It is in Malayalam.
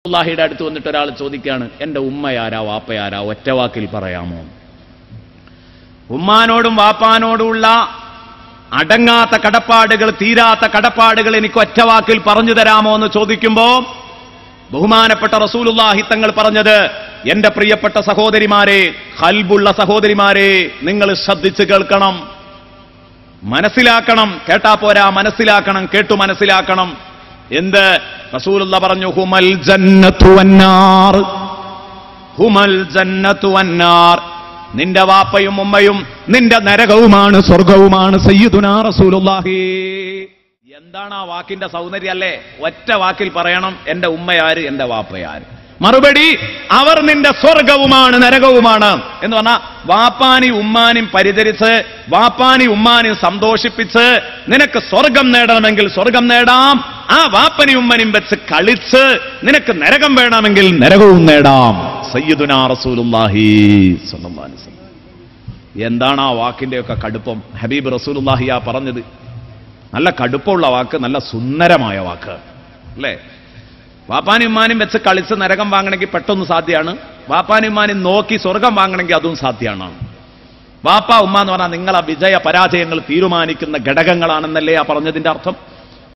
അള്ളാഹിയുടെ അടുത്ത് വന്നിട്ട് ഒരാൾ ചോദിക്കുകയാണ് എൻ്റെ ഉമ്മയാരാ വാപ്പയാരാ ഒറ്റ വാക്കിൽ പറയാമോ ഉമ്മാനോടും വാപ്പാനോടുമുള്ള അടങ്ങാത്ത കടപ്പാടുകൾ തീരാത്ത കടപ്പാടുകൾ എനിക്ക് ഒറ്റ വാക്കിൽ പറഞ്ഞു തരാമോ എന്ന് ചോദിക്കുമ്പോ ബഹുമാനപ്പെട്ട റസൂലുള്ളാഹി തങ്ങൾ പറഞ്ഞത് എന്റെ പ്രിയപ്പെട്ട സഹോദരിമാരെ ഹൽബുള്ള സഹോദരിമാരെ നിങ്ങൾ ശ്രദ്ധിച്ച് കേൾക്കണം മനസ്സിലാക്കണം കേട്ടാ പോരാ മനസ്സിലാക്കണം കേട്ടു മനസ്സിലാക്കണം എന്ത് റസൂലുള്ള പറഞ്ഞു ഹുമൽ ജന്നത്തു വന്നാർ ഹുമൽ ജന്നത്തു വന്നാർ നിന്റെ വാപ്പയും ഉമ്മയും നിന്റെ നരകവുമാണ് സ്വർഗവുമാണ് സയ്യിദുനാ റസൂലുള്ളാഹി എന്താണ് ആ വാക്കിന്റെ സൗന്ദര്യം അല്ലേ ഒറ്റ വാക്കിൽ പറയണം എന്റെ ഉമ്മയാര് എന്റെ വാപ്പയാര് മറുപടി അവർ നിന്റെ സ്വർഗവുമാണ് നരകവുമാണ് എന്ന് പറഞ്ഞാൽ വാപ്പാനി ഉമ്മാനും പരിചരിച്ച് വാപ്പാനി ഉമ്മാനും സന്തോഷിപ്പിച്ച് നിനക്ക് സ്വർഗം നേടണമെങ്കിൽ സ്വർഗം നേടാം ആ വാപ്പനി ഉമ്മനും വെച്ച് കളിച്ച് നിനക്ക് നരകം വേണമെങ്കിൽ നരകവും നേടാം സയ്യിദുനാ റസൂലുള്ളാഹി സ്വല്ലല്ലാഹു അലൈഹി വസല്ലം എന്താണ് ആ വാക്കിന്റെയൊക്കെ കടുപ്പം ഹബീബ് റസൂലുള്ളാഹിയാ പറഞ്ഞത് നല്ല കടുപ്പമുള്ള വാക്ക് നല്ല സുന്ദരമായ വാക്ക് അല്ലേ വാപ്പാനും ഉമ്മാനും വെച്ച് കളിച്ച് നരകം വാങ്ങണമെങ്കിൽ പെട്ടെന്ന് സാധ്യമാണ് വാപ്പാനും ഉമ്മാനും നോക്കി സ്വർഗം വാങ്ങണമെങ്കിൽ അതും സാധ്യമാണ് വാപ്പ ഉമ്മ എന്ന് പറഞ്ഞാൽ നിങ്ങളെ വിജയ പരാജയങ്ങൾ തീരുമാനിക്കുന്ന ഘടകങ്ങളാണെന്നല്ലേ ആ പറഞ്ഞതിന്റെ അർത്ഥം